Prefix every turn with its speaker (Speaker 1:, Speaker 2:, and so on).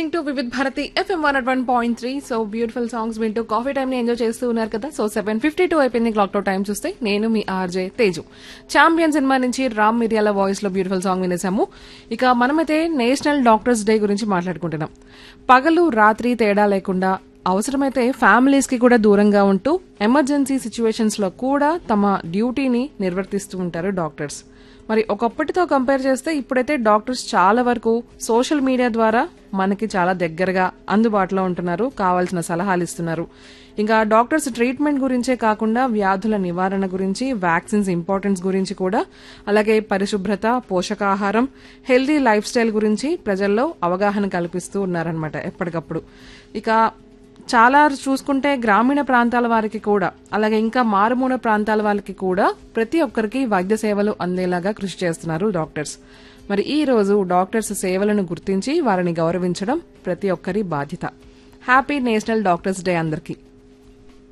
Speaker 1: listening to Vividh Bharati FM one at one point three so beautiful songs వింటూ coffee time ని enjoy చేస్తూ ఉన్నారు కదా సో సెవెన్ ఫిఫ్టీ టూ అయిపోయింది క్లాక్ తో టైం చూస్తే నేను మీ ఆర్జే తేజు ఛాంపియన్ సినిమా నుంచి రామ్ మిరియాల వాయిస్ లో బ్యూటిఫుల్ సాంగ్ వినేసాము ఇక మనమైతే నేషనల్ డాక్టర్స్ డే గురించి మాట్లాడుకుంటున్నాం పగలు రాత్రి తేడా లేకుండా అవసరమైతే ఫ్యామిలీస్ కి కూడా దూరంగా ఉంటూ ఎమర్జెన్సీ సిచ్యువేషన్స్ లో కూడా తమ డ్యూటీని నిర్వర్తిస్తూ ఉంటారు డాక్టర్స్ మరి ఒకప్పటితో కంపేర్ చేస్తే ఇప్పుడైతే డాక్టర్స్ చాలా వరకు సోషల్ మీడియా ద్వారా మనకి చాలా దగ్గరగా అందుబాటులో ఉంటున్నారు కావాల్సిన సలహాలు ఇస్తున్నారు ఇంకా డాక్టర్స్ ట్రీట్మెంట్ గురించే కాకుండా వ్యాధుల నివారణ గురించి వ్యాక్సిన్స్ ఇంపార్టెన్స్ గురించి కూడా అలాగే పరిశుభ్రత పోషకాహారం హెల్దీ లైఫ్ స్టైల్ గురించి ప్రజల్లో అవగాహన కల్పిస్తూ ఉన్నారనమాట ఎప్పటికప్పుడు ఇక చాలా చూసుకుంటే గ్రామీణ ప్రాంతాల వారికి కూడా అలాగే ఇంకా మారుమూల ప్రాంతాల వాళ్ళకి కూడా ప్రతి ఒక్కరికి వైద్య సేవలు అందేలాగా కృషి చేస్తున్నారు డాక్టర్స్ మరి ఈ రోజు డాక్టర్స్ సేవలను గుర్తించి వారిని గౌరవించడం ప్రతి ఒక్కరి బాధ్యత హ్యాపీ నేషనల్ డాక్టర్స్ డే అందరికీ